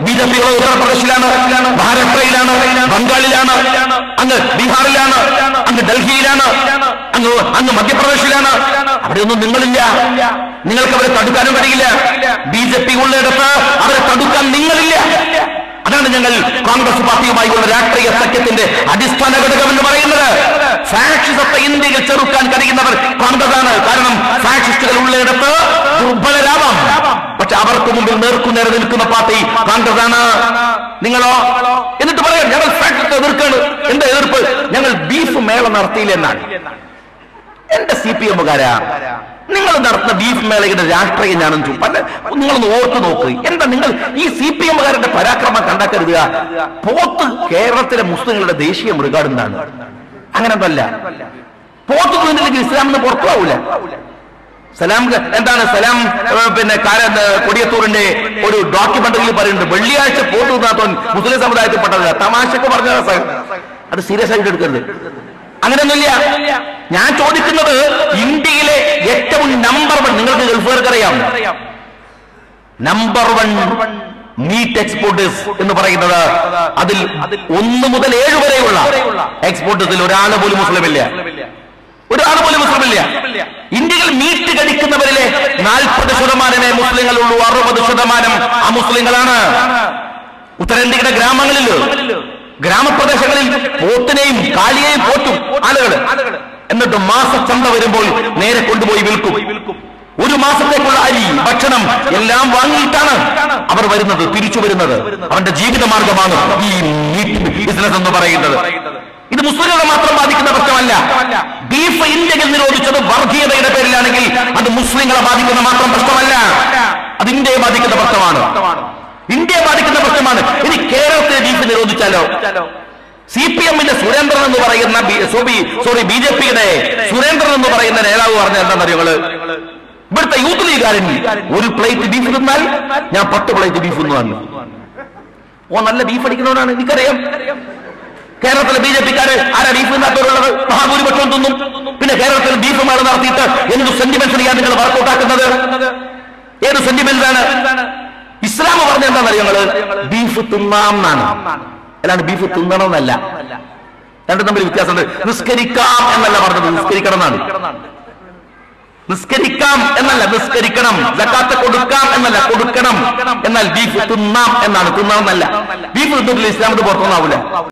B J P ഉത്തർപ്രദേശിലാണ് മഹാരാഷ്ട്രയിലാണ് ബംഗാളിലാണ് അങ്ങ് ബീഹാറിലാണ് അങ്ങ് ഡൽഹിയിലാണ് അങ്ങ് അങ്ങ് മധ്യപ്രദേശിലാണ് അവിടെയൊന്നും നിങ്ങളില്ല നിങ്ങൾക്ക് അവരെ തടുക്കാനും കഴിയില്ല ബി ജെ പി ഉള്ളിടത്ത് അവരെ തടുക്കാൻ നിങ്ങളില്ല അതാണ് ഞങ്ങൾ കോൺഗ്രസ് പാർട്ടിയുമായുള്ള രാഷ്ട്രീയ സഖ്യത്തിന്റെ അടിസ്ഥാന ഘടകം എന്ന് പറയുന്നത് ഫാഷിസത്തെ ഇന്ത്യയിൽ ചെറുക്കാൻ കഴിയുന്നവർ കോൺഗ്രസ് ആണ് കാരണം ഫാഷിസ്റ്റുകൾ ഉള്ളിടത്ത് ദുർബലരാവാം പക്ഷെ അവർക്ക് മുമ്പിൽ നേർക്കുനേരെ നിൽക്കുന്ന പാർട്ടി കോൺഗ്രസ് ആണ് നിങ്ങളോ എന്നിട്ട് പറയാം ഞങ്ങൾ ഫാഷിസ്റ്റ് എതിർക്കാണ് എന്താ എതിർപ്പ് ഞങ്ങൾ ബീഫ് മേള നടത്തിയില്ല എന്നാണ് എന്റെ സി പി എമ്മുകാരാ നിങ്ങൾ നടത്തുന്ന ബീഫ് മേളയുടെ രാഷ്ട്രീയം ഞാനും ചു- പല നിങ്ങളൊന്ന് ഓർത്തു നോക്ക് എന്താ നിങ്ങൾ ഈ സി പി എമ്മുകാരുടെ പരാക്രമം കണ്ടാക്കരുത് പോത്ത് കേരളത്തിലെ മുസ്ലിങ്ങളുടെ ദേശീയ മൃഗാടുന്നാണ് അങ്ങനെ ഒന്നല്ല പോത്ത് തിന്നില്ലെങ്കിൽ ഇസ്ലാം എന്ന് പുറത്തുപോകൂല സലാം എന്താണ് സലാം ഏ, പിന്നെ കാര ഏ, കൊടിയത്തൂരിന്റെ ഒരു ഡോക്യുമെന്ററിയിൽ പറയുന്നുണ്ട് വെള്ളിയാഴ്ച പോത്ത് തിന്നാത്തോൻ മുസ്ലിം സമുദായത്തിൽപ്പെട്ടതല്ല തമാശക്ക് പറഞ്ഞ അത് സീരിയസ് ആയിട്ട് എടുക്കരുത് അങ്ങനെയൊന്നുമില്ല ഞാൻ ചോദിക്കുന്നത് ഇന്ത്യയിലെ ഏറ്റവും നമ്പർ വൺ നിങ്ങൾക്ക് ഗൾഫുകാർക്ക് അറിയാം നമ്പർ വൺ മീറ്റ് എക്സ്പോർട്ടേഴ്സ് എന്ന് പറയുന്നത് അതിൽ ഒന്ന് മുതൽ ഏഴ് വരെയുള്ള എക്സ്പോർട്ടേഴ്സിൽ ഒരാൾ പോലും മുസ്ലിമില്ല ഒരാൾ പോലും മുസ്ലിമില്ല ഇന്ത്യയിൽ മീറ്റ് കഴിക്കുന്നവരിലെ നാൽപ്പത് ശതമാനമേ മുസ്ലിങ്ങളുള്ളൂ അറുപത് ശതമാനം അമുസ്ലിങ്ങളാണ് ഉത്തരേന്ത്യയുടെ ഗ്രാമങ്ങളിൽ ഗ്രാമപ്രദേശങ്ങളിൽ പോത്തിനെയും കാലിയെയും പോറ്റും ആളുകൾ എന്നിട്ട് മാസച്ചന്ത വരുമ്പോൾ നേരെ കൊണ്ടുപോയി വിൽക്കും ഒരു മാസത്തേക്കുള്ള അരി ഭക്ഷണം എല്ലാം വാങ്ങിയിട്ടാണ് അവർ വരുന്നത് തിരിച്ചു വരുന്നത് അവന്റെ ജീവിതമാർഗമാണ് ഈ മീറ്റ് ബിസിനസ് എന്ന് പറയുന്നത് ഇത് മുസ്ലിങ്ങളെ മാത്രം ബാധിക്കുന്ന പ്രശ്നമല്ല ബീഫ് ഇന്ത്യയിൽ നിരോധിച്ചത് വർഗീയതയുടെ പേരിലാണെങ്കിൽ അത് മുസ്ലിങ്ങളെ ബാധിക്കുന്ന മാത്രം പ്രശ്നമല്ല അത് ഇന്ത്യയെ ബാധിക്കുന്ന പ്രശ്നമാണ് ഇന്ത്യയെ ബാധിക്കുന്ന പ്രശ്നമാണ് ഇനി കേരളത്തിലെ ബീഫ് നിരോധിച്ചാലോ സി പി എമ്മിന്റെ സുരേന്ദ്രൻ എന്ന് പറയുന്ന B- sorry sorry B J പിയുടെ സുരേന്ദ്രൻ എന്ന് പറയുന്ന നേതാവ് പറഞ്ഞ എന്താണെന്നറിയോ നിങ്ങള് ഇവിടുത്തെ യൂത്ത് ലീഗുകാരൻ ഒരു പ്ലേറ്റ് ബീഫ് തിന്നാൽ ഞാൻ പത്ത് പ്ലേറ്റ് ബീഫ് എന്ന് പറഞ്ഞു ഓ നല്ല ബീഫ് അടിക്കുന്നവനാണ് എനിക്കറിയാം കേരളത്തിലെ ബി ജെ പിക്കാര് ആരാ ബീഫ് തിന്നാത്തവരുള്ളത് മഹാഭൂരിപക്ഷം തിന്നും പിന്നെ കേരളത്തിൽ ബീഫ് മേള നടത്തിയിട്ട് എന്ത് സെന്റിമെന്റ്സ് ചെയ്യാൻ നിങ്ങൾ വർക്കൗട്ടാക്കുന്നത് ഏത് സെന്റിമെന്റ്സ് ആണ് ഇസ്ലാം പറഞ്ഞ എന്താണെന്നറിയോ നിങ്ങള് ബീഫ് തിന്നാം എന്നാണ് അല്ലാണ്ട് ബീഫ് തിന്നണം എന്നല്ല രണ്ടും തമ്മിൽ വ്യത്യാസമുണ്ട് നിസ്കരിക്കാം എന്നല്ല പറഞ്ഞത് നിസ്കരിക്കണം എന്നാണ് നിസ്കരിക്കാം എന്നല്ല നിസ്കരിക്കണം ജക്കാത്ത് കൊടുക്കാം എന്നല്ല കൊടുക്കണം എന്നാൽ ബീഫ് തിന്നാം എന്നാണ് തിന്നാം എന്നല്ല ബീഫ് തിന്നിട്ടില്ല ഇസ്ലാമിന് പുറത്തൊന്നാവൂല